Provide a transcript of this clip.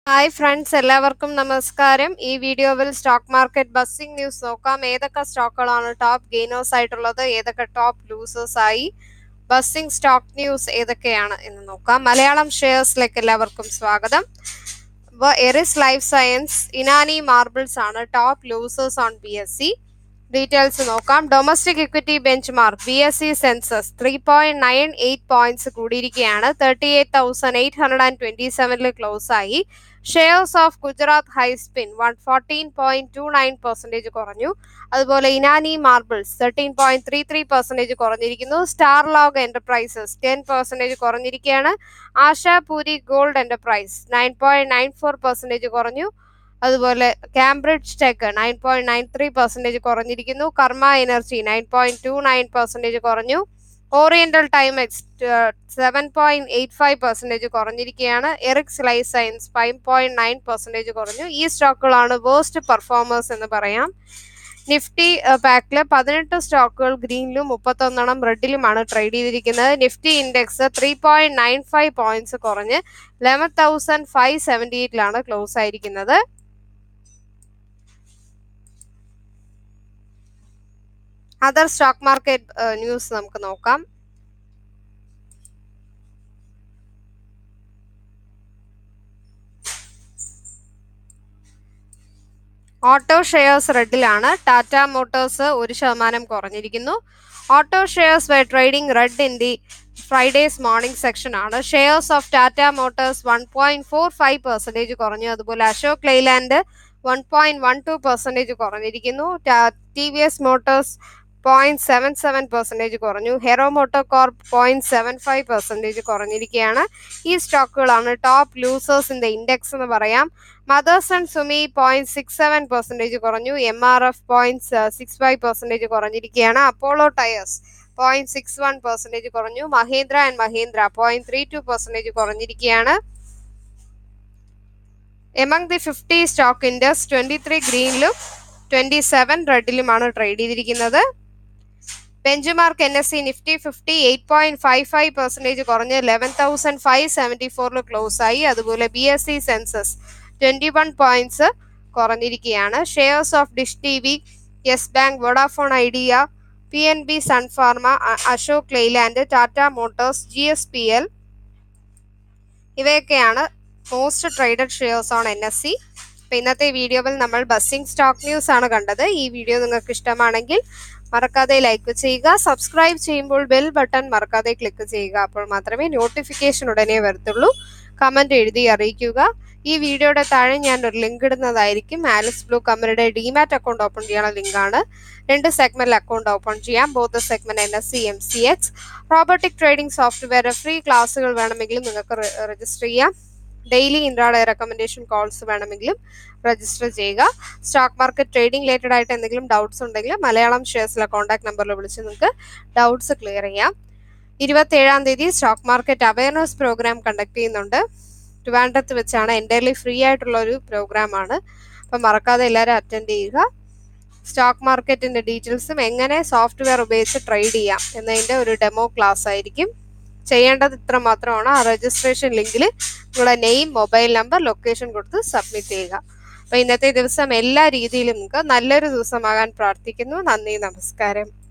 hi friends എല്ലാവർക്കും നമസ്കാരം ഈ വീഡിയോയിൽ സ്റ്റോക്ക് മാർക്കറ്റ് ബസ്സിംഗ് ന്യൂസ് നോക്കാം ഏതൊക്കെ സ്റ്റോക്കുകളാണ് ടോപ്പ് ഗെയിനേഴ്സ് ആയിട്ടുള്ളത് ഏതൊക്കെ ടോപ്പ് ലൂസേഴ്സ് ആയി ബസ്സിംഗ് സ്റ്റോക്ക് ന്യൂസ് ഏതൊക്കെയാണ് എന്ന് നോക്കാം മലയാളം ഷെയർസിലേക്ക് എല്ലാവർക്കും സ്വാഗതം Eris life science Inani marbles ആണ് top losers on B S E details നോക്കാം domestic equity benchmark B S E Sensex three point nine eight points കൂടിയിരിക്കുകയാണ് thirty eight thousand eight hundred and twenty സെവനിൽ close ആയി shares of Gujarat Hyspin one fourteen point two nine percentage കുറഞ്ഞു അതുപോലെ Inani marbles thirteen point three three percentage കുറഞ്ഞിരിക്കുന്നു Starlog enterprises ten percentage കുറഞ്ഞിരിക്കുകയാണ് Ashapuri gold enterprise nine point nine four percentage കുറഞ്ഞു അതുപോലെ Cambridge tech nine point nine three percentage കുറഞ്ഞിരിക്കുന്നു Karma energy nine point two nine percentage കുറഞ്ഞു oriental Trimex seven point eight five percentage കുറഞ്ഞിരിക്കുകയാണ് Eris life science five point nine percentage കുറഞ്ഞു ഈ സ്റ്റോക്കുകളാണ് waste performers എന്ന് പറയാം Nifty പാക്കിൽ പതിനെട്ട് സ്റ്റോക്കുകൾ ഗ്രീനിലും മുപ്പത്തൊന്നെണ്ണം റെഡിലുമാണ് ട്രേഡ് ചെയ്തിരിക്കുന്നത് Nifty index three point nine five points കുറഞ്ഞ് ലെവൻ തൗസൻഡ് ഫൈവ് സെവൻറ്റി എയ്റ്റിലാണ് ക്ലോസ് ആയിരിക്കുന്നത് അതർ സ്റ്റോക്ക് മാർക്കറ്റ് ന്യൂസ് നമുക്ക് നോക്കാം ഓട്ടോ ഷെയർസ് റെഡിലാണ് ടാറ്റ മോട്ടോഴ്സ് ഒരു ശതമാനം കുറഞ്ഞിരിക്കുന്നു auto shares why trading red in the Friday's morning section ആണ് shares of Tata motors one point four five percentage കുറഞ്ഞു അതുപോലെ Ashok Leyland one point one two percentage കുറഞ്ഞിരിക്കുന്നു T V S motors point seven seven percentage കുറഞ്ഞു Hero MotoCorp point seven five percentage കുറഞ്ഞിരിക്കുകയാണ് ഈ സ്റ്റോക്കുകളാണ് top losers in the index എന്ന് പറയാം Motherson Sumi point six seven percentage കുറഞ്ഞു M R F point six five percentage കുറഞ്ഞിരിക്കുകയാണ് Apollo tyres point six one percentage കുറഞ്ഞു Mahindra and Mahindra point three two percentage കുറഞ്ഞിരിക്കുകയാണ് among the fifty stock index twenty three ഗ്രീനിലും twenty seven റെഡിലുമാണ് trade ചെയ്തിരിക്കുന്നത് bench mark N S E Nifty fifty eight point five five percentage കുറഞ്ഞ് eleven thousand five seventy ഫോറിൽ close ആയി അതുപോലെ B S E Sensex twenty one points കുറഞ്ഞിരിക്കുകയാണ് shares of Dish T V Yes bank Vodafone Idea P N B Sun Pharma Ashok Leyland Tata motors G S P L ഇവയൊക്കെയാണ് most traded shares on N S E അപ്പം ഇന്നത്തെ വീഡിയോയിൽ നമ്മൾ buzzing stock news ആണ് കണ്ടത് ഈ video നിങ്ങൾക്ക് ഇഷ്ടമാണെങ്കിൽ മറക്കാതെ ലൈക്ക് ചെയ്യുക സബ്സ്ക്രൈബ് ചെയ്യുമ്പോൾ ബെൽ ബട്ടൺ മറക്കാതെ ക്ലിക്ക് ചെയ്യുക അപ്പോൾ മാത്രമേ നോട്ടിഫിക്കേഷൻ ഉടനെ വരത്തുള്ളൂ കമന്റ് എഴുതി അറിയിക്കുക ഈ വീഡിയോയുടെ താഴെ ഞാൻ ഒരു ലിങ്ക് ഇടുന്നതായിരിക്കും ആലിസ് ബ്ലൂ കമ്പനിയുടെ ഡിമാറ്റ് അക്കൗണ്ട് ഓപ്പൺ ചെയ്യാനുള്ള ലിങ്കാണ് രണ്ട് സെഗ്മെന്റിൽ അക്കൗണ്ട് ഓപ്പൺ ചെയ്യാം both segment N S E M C X robotic trading software free ക്ലാസ്സുകൾ വേണമെങ്കിലും നിങ്ങൾക്ക് രജിസ്റ്റർ ചെയ്യാം ഡെയിലി ഇൻട്രാഡേ റെക്കമെൻഡേഷൻ കോൾസ് വേണമെങ്കിലും രജിസ്റ്റർ ചെയ്യുക സ്റ്റോക്ക് മാർക്കറ്റ് ട്രേഡിംഗ് റിലേറ്റഡ് ആയിട്ട് എന്തെങ്കിലും ഡൗട്ട്സ് ഉണ്ടെങ്കിൽ മലയാളം ഷെയർസിലെ കോൺടാക്ട് നമ്പറിൽ വിളിച്ച് നിങ്ങൾക്ക് ഡൗട്ട്സ് ക്ലിയർ ചെയ്യാം ഇരുപത്തേഴാം തീയതി stock market awareness programme conduct ചെയ്യുന്നുണ്ട് ട്രിവാൻഡ്രത്ത് വെച്ചാണ് എൻ്റയർലി ഫ്രീ ആയിട്ടുള്ള ഒരു പ്രോഗ്രാമാണ് അപ്പം മറക്കാതെ എല്ലാവരും അറ്റൻഡ് ചെയ്യുക സ്റ്റോക്ക് മാർക്കറ്റിന്റെ ഡീറ്റെയിൽസും എങ്ങനെ സോഫ്റ്റ്വെയർ ഉപയോഗിച്ച് ട്രേഡ് ചെയ്യാം എന്നതിൻ്റെ ഒരു ഡെമോ ക്ലാസ് ആയിരിക്കും ചെയ്യേണ്ടത് ഇത്ര മാത്രമാണ് ആ രജിസ്ട്രേഷൻ ലിങ്കിൽ നിങ്ങളുടെ നെയിം മൊബൈൽ നമ്പർ ലൊക്കേഷൻ കൊടുത്ത് സബ്മിറ്റ് ചെയ്യുക അപ്പോൾ ഇന്നത്തെ ദിവസം എല്ലാ രീതിയിലും നിങ്ങൾക്ക് നല്ലൊരു ദിവസമാകാൻ പ്രാർത്ഥിക്കുന്നു നന്ദി നമസ്കാരം